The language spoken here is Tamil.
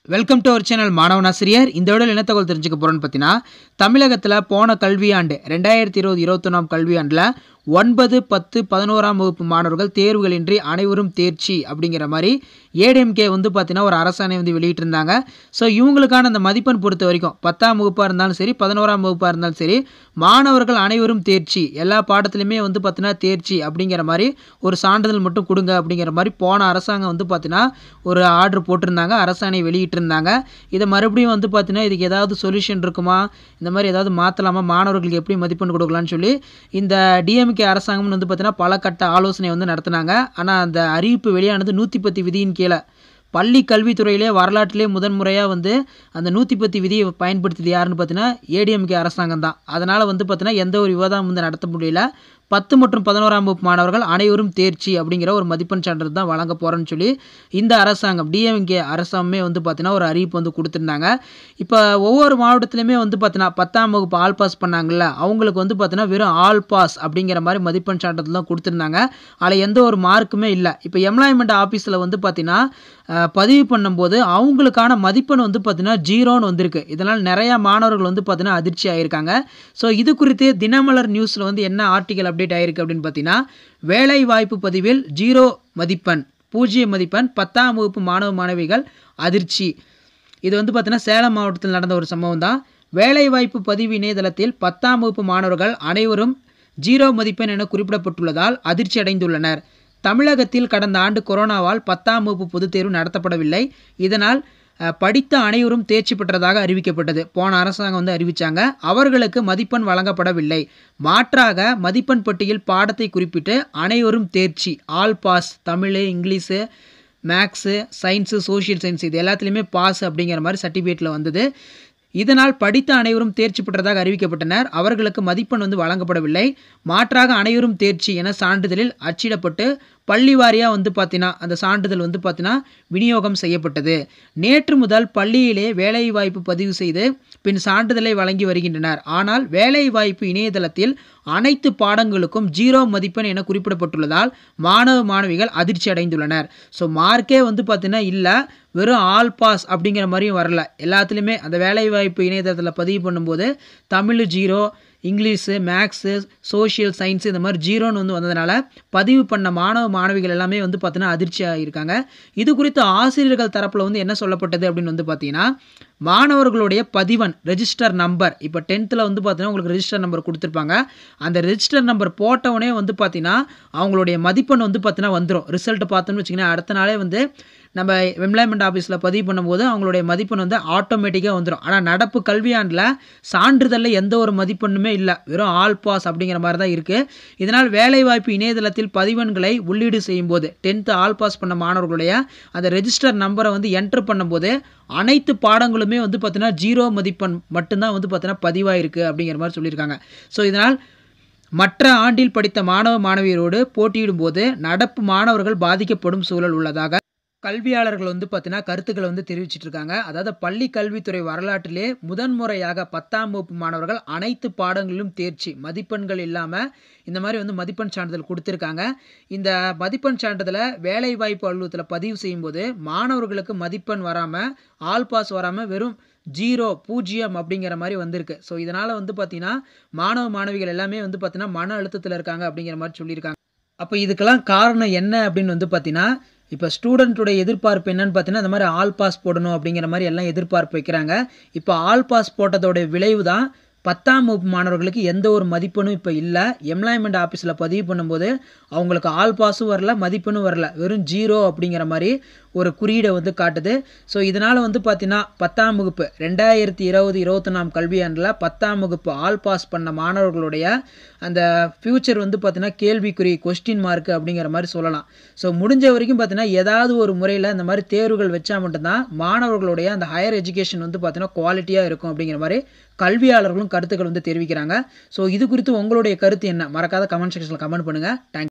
வெல்கம் டு அவர் சேனல் மாணவன் ஆசிரியர் இந்த விட என்ன தகவல் தெரிஞ்சுக்க போகிறோன்னு பார்த்தீங்கன்னா தமிழகத்தில் போன கல்வியாண்டு ரெண்டாயிரத்தி இருபது இருபத்தொன்னாம் கல்வியாண்டில் ஒன்பது பத்து பதினோராம் வகுப்பு மாணவர்கள் தேர்வுகளின்றி அனைவரும் தேர்ச்சி அப்படிங்கிற மாதிரி ஏடிஎம்கே வந்து பார்த்தீங்கன்னா ஒரு அரசாணை வந்து வெளியிட்டிருந்தாங்க ஸோ இவங்களுக்கான அந்த மதிப்பெண் பொறுத்த வரைக்கும் பத்தாம் வகுப்பாக இருந்தாலும் சரி பதினோராம் வகுப்பாக இருந்தாலும் சரி மாணவர்கள் அனைவரும் தேர்ச்சி எல்லா பாடத்துலையுமே வந்து பார்த்தீங்கன்னா தேர்ச்சி அப்படிங்கிற மாதிரி ஒரு சான்றிதழ் மட்டும் கொடுங்க அப்படிங்கிற மாதிரி போன அரசாங்கம் வந்து பார்த்தீங்கன்னா ஒரு ஆர்டர் போட்டிருந்தாங்க அரசாணை வெளியிட்டிருந்தாங்க இதை மறுபடியும் வந்து பார்த்தீங்கன்னா இதுக்கு ஏதாவது சொல்யூஷன் இருக்குமா இந்த மாதிரி ஏதாவது மாற்றலாமா மாணவர்களுக்கு எப்படி மதிப்பெண் கொடுக்கலாம்னு சொல்லி இந்த டிஎம்கே அரசாங்கம்னு வந்து பார்த்தீங்கன்னா பல கட்ட ஆலோசனை வந்து நடத்தினாங்க ஆனால் அந்த அறிவிப்பு வெளியானது நூற்றி பத்து விதியின் கீழே பள்ளி கல்வித்துறையிலே வரலாற்றிலே முதன்முறையாக வந்து அந்த நூற்றி பத்து விதியை பயன்படுத்தியது யாருன்னு பார்த்தீங்கன்னா ஏடிஎம்கே அரசாங்கம் தான் அதனால் வந்து பார்த்தீங்கன்னா எந்த ஒரு விவாதம் வந்து நடத்த முடியல பத்து மற்றும் பதினோராம் வகுப்பு மாணவர்கள் அனைவரும் தேர்ச்சி அப்படிங்கிற ஒரு மதிப்பெண் சான்றிதழ் தான் வழங்க போகிறேன்னு சொல்லி இந்த அரசாங்கம் டிஎம்கே அரசாங்கமே வந்து பார்த்தீங்கன்னா ஒரு அறிவிப்பு வந்து கொடுத்துருந்தாங்க இப்போ ஒவ்வொரு மாவட்டத்துலையுமே வந்து பார்த்தீங்கன்னா பத்தாம் வகுப்பு ஆல் பாஸ் பண்ணாங்கல்ல அவங்களுக்கு வந்து பார்த்தீங்கன்னா வெறும் ஆல் பாஸ் அப்படிங்கிற மாதிரி மதிப்பெண் சான்றிதழ் தான் கொடுத்துருந்தாங்க அதில் எந்த ஒரு மார்க்குமே இல்லை இப்போ எம்ப்ளாய்மெண்ட் ஆஃபீஸில் வந்து பார்த்தீங்கன்னா அஹ், பதிவு பண்ணும்போது அவங்களுக்கான மதிப்பெண் வந்து பார்த்தீங்கன்னா ஜீரோன்னு வந்திருக்கு இதனால் நிறையா மாணவர்கள் வந்து பார்த்தீங்கன்னா அதிர்ச்சி ஆகியிருக்காங்க ஸோ இது குறித்து தினமலர் நியூஸில் வந்து என்ன ஆர்டிகல் அப்டேட் ஆகிருக்கு அப்படின்னு பார்த்தீங்கன்னா வேலை வாய்ப்பு பதிவில் ஜீரோ மதிப்பெண் பூஜ்ஜிய மதிப்பெண் பத்தாம் வகுப்பு மாணவ மாணவிகள் அதிர்ச்சி இது வந்து பார்த்தீங்கன்னா சேலம் மாவட்டத்தில் நடந்த ஒரு சம்பவம் தான் வேலைவாய்ப்பு பதிவு இணையதளத்தில் பத்தாம் வகுப்பு மாணவர்கள் அனைவரும் ஜீரோ மதிப்பெண் என குறிப்பிடப்பட்டுள்ளதால் அதிர்ச்சி அடைந்துள்ளனர் தமிழகத்தில் கடந்த ஆண்டு கொரோனாவால் பத்தாம் வகுப்பு பொதுத் தேர்வு நடத்தப்படவில்லை இதனால் அஹ், படித்த அனைவரும் தேர்ச்சி பெற்றதாக அறிவிக்கப்பட்டது போன அரசாங்கம் வந்து அறிவிச்சாங்க அவர்களுக்கு மதிப்பெண் வழங்கப்படவில்லை மாற்றாக மதிப்பெண் பட்டியல் பாடத்தை குறிப்பிட்டு அனைவரும் தேர்ச்சி all pass Tamil English maths science social science இது எல்லாத்துலேயுமே பாஸ் அப்படிங்கிற மாதிரி சர்டிஃபிகேட்டில் வந்தது இதனால் படித்த அனைவரும் தேர்ச்சி பெற்றதாக அறிவிக்கப்பட்டனர் அவர்களுக்கு மதிப்பெண் வந்து வழங்கப்படவில்லை மாற்றாக அனைவரும் தேர்ச்சி என சான்றிதழில் அச்சிடப்பட்டு பள்ளி வாரியாக வந்து பார்த்தீங்கன்னா அந்த சான்றிதழ் வந்து பார்த்தீங்கன்னா விநியோகம் செய்யப்பட்டது நேற்று முதல் பள்ளியிலே வேலைவாய்ப்பு பதிவு செய்து பின் சான்றிதழை வழங்கி வருகின்றனர் ஆனால் வேலைவாய்ப்பு இணையதளத்தில் அனைத்து பாடங்களுக்கும் ஜீரோ மதிப்பெண் என குறிப்பிடப்பட்டுள்ளதால் மாணவ மாணவிகள் அதிர்ச்சி அடைந்துள்ளனர் ஸோ மார்க்கே வந்து பார்த்தீங்கன்னா இல்லை வெறும் ஆல் பாஸ் அப்படிங்கிற மாதிரியும் வரல எல்லாத்துலேயுமே அந்த வேலைவாய்ப்பு இணையதளத்தில் பதிவு பண்ணும்போது Tamil zero English maths social science இந்த மாதிரி ஜீரோன்னு வந்து வந்ததுனால பதிவு பண்ண மாணவ மாணவிகள் எல்லாமே வந்து பார்த்தீங்கன்னா அதிர்ச்சியாக இருக்காங்க இது குறித்து ஆசிரியர்கள் தரப்பில் வந்து என்ன சொல்லப்பட்டது அப்படின்னு வந்து பார்த்தீங்கன்னா மாணவர்களுடைய பதிவன் ரெஜிஸ்டர் நம்பர் இப்போ டென்த்தில் வந்து பார்த்தீங்கன்னா உங்களுக்கு ரெஜிஸ்டர் நம்பர் கொடுத்துருப்பாங்க அந்த ரெஜிஸ்டர் நம்பர் போட்டவுடனே வந்து பார்த்தீங்கன்னா அவங்களுடைய மதிப்பெண் வந்து பார்த்தீங்கன்னா வந்துடும் ரிசல்ட் பார்த்தோம்னு வச்சிங்கன்னா அடுத்த நாளே வந்து நம்ம எம்ப்ளாய்மெண்ட் ஆஃபீஸில் பதிவு பண்ணும்போது அவங்களுடைய மதிப்பெண் வந்து ஆட்டோமேட்டிக்காக வந்துடும் ஆனால் நடப்பு கல்வியாண்டில் சான்றிதழில் எந்த ஒரு மதிப்பெண்ணுமே இல்லை வெறும் ஆல் பாஸ் அப்படிங்கிற மாதிரி தான் இருக்குது இதனால் வேலைவாய்ப்பு இணையதளத்தில் பதிவெண்களை உள்ளீடு செய்யும்போது டென்த்து ஆல் பாஸ் பண்ண மாணவர்களுடைய அந்த ரெஜிஸ்டர் நம்பரை வந்து என்டர் பண்ணும்போது அனைத்து பாடங்களுமே வந்து பார்த்தீங்கன்னா ஜீரோ மதிப்பெண் மட்டும்தான் வந்து பார்த்தீங்கன்னா பதிவாயிருக்கு அப்படிங்கிற மாதிரி சொல்லியிருக்காங்க ஸோ இதனால் மற்ற ஆண்டில் படித்த மாணவ மாணவியரோடு போட்டியிடும்போது நடப்பு மாணவர்கள் பாதிக்கப்படும் சூழல் உள்ளதாக கல்வியாளர்கள் வந்து பார்த்தீங்கன்னா கருத்துக்களை வந்து தெரிவிச்சிட்டு இருக்காங்க அதாவது பள்ளி கல்வித்துறை வரலாற்றிலே முதன்முறையாக பத்தாம் வகுப்பு மாணவர்கள் அனைத்து பாடங்களிலும் தேர்ச்சி மதிப்பெண்கள் இல்லாமல் இந்த மாதிரி வந்து மதிப்பெண் சான்றிதழ் கொடுத்துருக்காங்க இந்த மதிப்பெண் சான்றிதழை வேலைவாய்ப்பு அலுவலகத்தில் பதிவு செய்யும்போது மாணவர்களுக்கு மதிப்பெண் வராமல் ஆல் பாஸ் வராமல் வெறும் ஜீரோ பூஜ்ஜியம் அப்படிங்கிற மாதிரி வந்திருக்கு ஸோ இதனால் வந்து பார்த்தீங்கன்னா மாணவ மாணவிகள் எல்லாமே வந்து பார்த்தீங்கன்னா மன அழுத்தத்தில் இருக்காங்க அப்படிங்கிற மாதிரி சொல்லியிருக்காங்க அப்போ இதுக்கெல்லாம் காரணம் என்ன அப்படின்னு வந்து பார்த்தீங்கன்னா இப்போ ஸ்டூடெண்ட்டுடைய எதிர்பார்ப்பு என்னன்னு பார்த்தீங்கன்னா இந்த மாதிரி ஆல் பாஸ் போடணும் அப்படிங்கிற மாதிரி எல்லாம் எதிர்பார்ப்பு வைக்கிறாங்க இப்போ ஆல் பாஸ் போட்டதோட விளைவு தான் பத்தாம் வகுப்பு மாணவர்களுக்கு எந்த ஒரு மதிப்பெண்ணும் இப்போ இல்லை எம்ப்ளாய்மெண்ட் ஆஃபீஸில் பதிவு பண்ணும்போது அவங்களுக்கு ஆல் பாஸும் வரல மதிப்பெண்ணும் வரல வெறும் ஜீரோ அப்படிங்கிற மாதிரி ஒரு குறியீடை வந்து காட்டுது ஸோ இதனால் வந்து பார்த்தீங்கன்னா பத்தாம் வகுப்பு ரெண்டாயிரத்தி இருபது இருபத்தொன்னாம் கல்வியாண்டில் பத்தாம் வகுப்பு ஆல் பாஸ் பண்ண மாணவர்களுடைய அந்த ஃப்யூச்சர் வந்து பார்த்தீங்கன்னா கேள்விக்குறி கொஸ்டின் மார்க் அப்படிங்கிற மாதிரி சொல்லலாம் ஸோ முடிஞ்ச வரைக்கும் பார்த்தீங்கன்னா ஏதாவது ஒரு முறையில் இந்த மாதிரி தேர்வுகள் வச்சா மட்டும்தான் மாணவர்களுடைய அந்த ஹையர் எஜுகேஷன் வந்து பார்த்தீங்கன்னா குவாலிட்டியாக இருக்கும் அப்படிங்கிற மாதிரி கல்வியாளர்களும் கருத்துக்கள் வந்து தெரிவிக்கிறாங்க ஸோ இது குறித்து உங்களுடைய கருத்து என்ன மறக்காத கமெண்ட் செக்ஷனில் கமெண்ட் பண்ணுங்கள் தேங்க்